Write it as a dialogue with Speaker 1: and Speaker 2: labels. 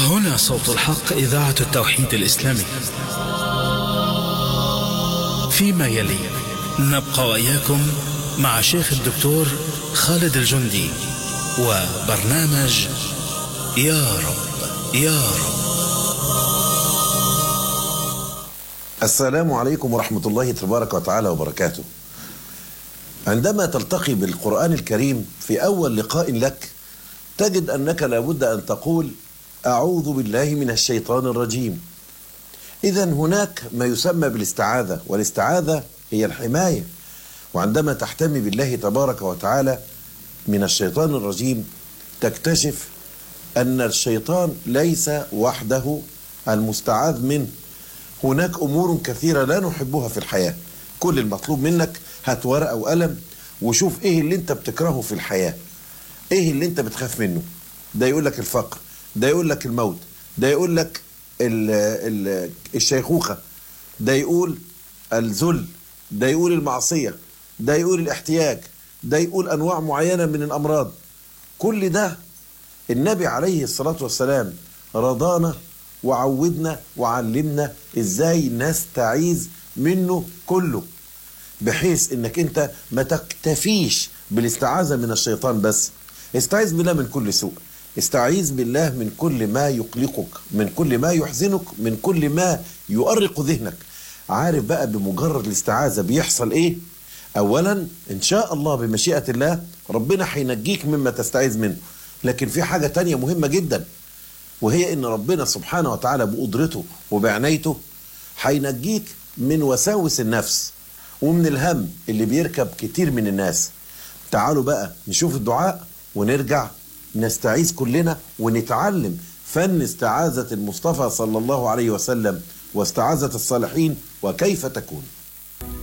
Speaker 1: هنا صوت الحق إذاعة التوحيد الإسلامي فيما يلي نبقى وإياكم مع شيخ الدكتور خالد الجندي وبرنامج يا رب يا رب
Speaker 2: السلام عليكم ورحمة الله تبارك وتعالى وبركاته عندما تلتقي بالقرآن الكريم في أول لقاء لك تجد أنك لابد أن تقول أعوذ بالله من الشيطان الرجيم إذا هناك ما يسمى بالاستعاذة والاستعاذة هي الحماية وعندما تحتمي بالله تبارك وتعالى من الشيطان الرجيم تكتشف أن الشيطان ليس وحده المستعاذ منه هناك أمور كثيرة لا نحبها في الحياة كل المطلوب منك هات ورقة وقلم وشوف إيه اللي أنت بتكرهه في الحياة إيه اللي أنت بتخاف منه ده يقول لك الفقر ده يقول لك الموت ده يقول لك ال ال الشيخوخة ده يقول الذل ده يقول المعصية ده يقول الاحتياج ده يقول أنواع معينة من الأمراض كل ده النبي عليه الصلاة والسلام رضانا وعودنا وعلمنا ازاي نستعيذ منه كله بحيث انك انت ما تكتفيش بالاستعاذة من الشيطان بس استعيذ بالله من كل سوء استعيذ بالله من كل ما يقلقك من كل ما يحزنك من كل ما يؤرق ذهنك عارف بقى بمجرد الاستعاذة بيحصل ايه اولا ان شاء الله بمشيئة الله ربنا هينجيك مما تستعيذ منه لكن في حاجة تانية مهمة جدا وهي ان ربنا سبحانه وتعالى بقدرته وبعنايته هينجيك من وساوس النفس ومن الهم اللي بيركب كتير من الناس تعالوا بقى نشوف الدعاء ونرجع نستعيذ كلنا ونتعلم فن استعاذة المصطفى صلى الله عليه وسلم واستعاذة الصالحين وكيف تكون